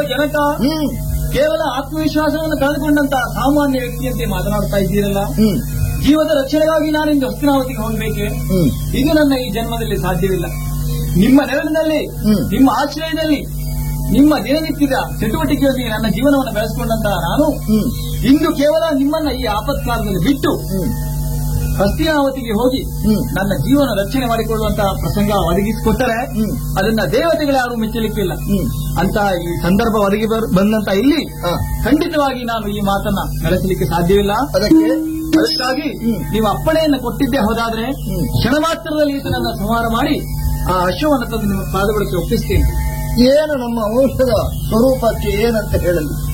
ಜನಕ ಹ್ಮ್ ಕೇವಲ ಆತ್ಮವಿಶ್ವಾಸವನ್ನು ಕಳೆದುಕೊಂಡಂತಹ ಸಾಮಾನ್ಯ ವ್ಯಕ್ತಿಯಂತೆ ಮಾತನಾಡ್ತಾ ಇದ್ದೀರಲ್ಲ ಹ್ಮ್ ಜೀವದ ರಕ್ಷಣೆಗಾಗಿ ನಾನಿಂದು ಹಸ್ತಿನಾವತಿಗೆ ಹೋಗಬೇಕೆ ಹ್ಮ್ ಇದು ನನ್ನ ಈ ಜನ್ಮದಲ್ಲಿ ಸಾಧ್ಯವಿಲ್ಲ ನಿಮ್ಮ ನೆರಳಿನಲ್ಲಿ ಹ್ಮ್. ನಿಮ್ಮ ಆಶ್ರಯದಲ್ಲಿ ನಿಮ್ಮ ದಿನನಿತ್ಯದ ಚಟುವಟಿಕೆಯೊಂದಿಗೆ ನನ್ನ ಜೀವನವನ್ನು ಬೆಳೆಸಿಕೊಂಡಂತಹ ನಾನು ಹ್ಮ್ ಇಂದು ಕೇವಲ ನಿಮ್ಮನ್ನ ಈ ಆಪತ್ಕಾಲದಲ್ಲಿ ಬಿಟ್ಟು ಹ್ಮ್ ಹಸ್ತಿನಾವತಿಗೆ ಹೋಗಿ ಹ್ಮ್. ನನ್ನ ಜೀವನ ರಕ್ಷಣೆ ಮಾಡಿಕೊಳ್ಳುವಂತಹ ಪ್ರಸಂಗ ಒದಗಿಸಿಕೊಟ್ಟರೆ ಹ್ಮ್. ಅದನ್ನ ದೇವತೆಗಳು ಯಾರು ಮೆಚ್ಚಲಿಕ್ಕಿಲ್ಲ ಹ್ಮ್ ಅಂತ ಈ ಸಂದರ್ಭ ಒದಗಿ ಬರ್- ಬಂದಂತ ಇಲ್ಲಿ ಹಾ. ಖಂಡಿತವಾಗಿ ನಾನು ಈ ಮಾತನ್ನ ನಡೆಸಲಿಕ್ಕೆ ಸಾಧ್ಯವಿಲ್ಲ ಅದಕ್ಕೆ ಅದಕ್ಕಾಗಿ ಹ್ಮ್. ನೀವು ಅಪ್ಪಣೆಯನ್ನು ಕೊಟ್ಟಿದ್ದೇ ಹೋದಾದ್ರೆ ಹ್ಮ್. ಕ್ಷಣ ಮಾತ್ರದಲ್ಲಿ ಈತನನ್ನ ಸಂಹಾರ ಮಾಡಿ ಆ ಅಶ್ವವನ್ನು ತಂದು ನಿಮ್ಮ ಪಾದಗಳಿಗೆ ಒಪ್ಪಿಸ್ತೇನೆ ಏನು ನಮ್ಮ ಔಷಧ ಸ್ವರೂಪಕ್ಕೆ ಏನಂತ ಹೇಳಲಿ